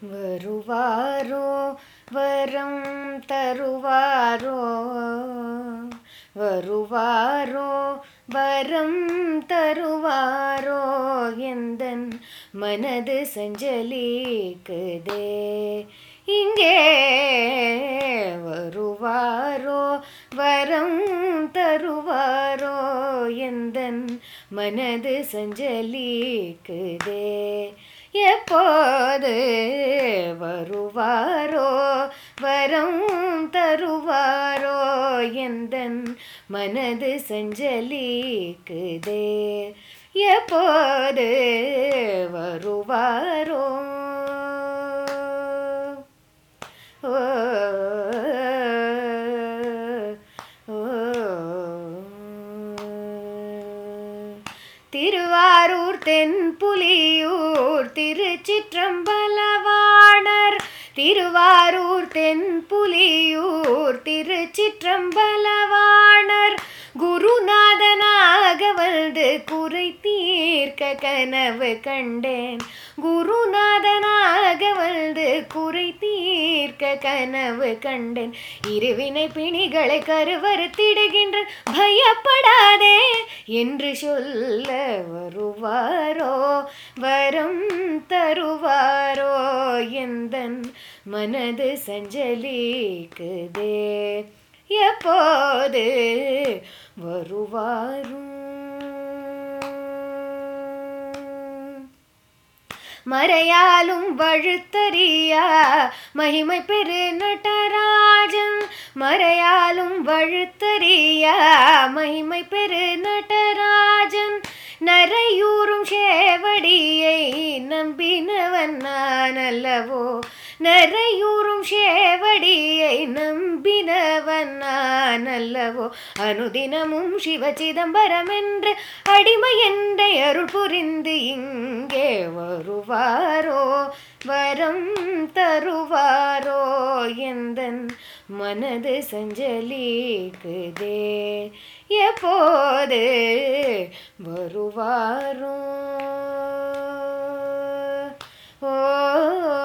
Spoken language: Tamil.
வருவாரோ வரம் தருவாரோ வருவாரோ வரம் தருவாரோ எந்தன் மனது சஞ்சலிக்குதே இங்கே வருவாரோ வரம் தருவாரோ எந்தன் மனது சஞ்சலிக்குதே எப்போது வருவாரோ வரம் தருவாரோ எந்தன் மனது சஞ்சலிக்குதே எப்போது வருவாரோ ஓ ஓ திருவாரூர் தென்புலியூர் திருச்சிற்றம்பலவாணர் திருவாரூர் தென்புலியூர் திருச்சிற்றம்பலவாணர் குருநாதனாக வந்து குறை தீர்க்க கனவு கண்டேன் குருநாதனாக வந்து குறை தீர்க்க கனவு கண்டேன் இருவினை பிணிகளை கருவறுத்திடுகின்ற பயப்படாதே என்று சொல்ல வருவாரோ வரம் தருவாரோ எந்தன் மனது சஞ்சலிக்குதே எப்போது வருவாரும் மறையாலும் வழுத்தறியா மகிமை பெரு நடராஜன் மறையாலும் வழுத்தறியா மகிமை பெரு நடராஜன் நரையூறும் சேவடியை நம்பினவன் நான் அல்லவோ நரையூறும் சேவடியை நம்பினவன் நான் அல்லவோ அனுதினமும் சிவ சிதம்பரம் என்று அடிமை என்ற அருள் புரிந்து இங்கே வருவாரோ வரம் தருவாரோ எந்தன் மனது சஞ்சலிக்குதே எப்போது வருவாரோ ஓ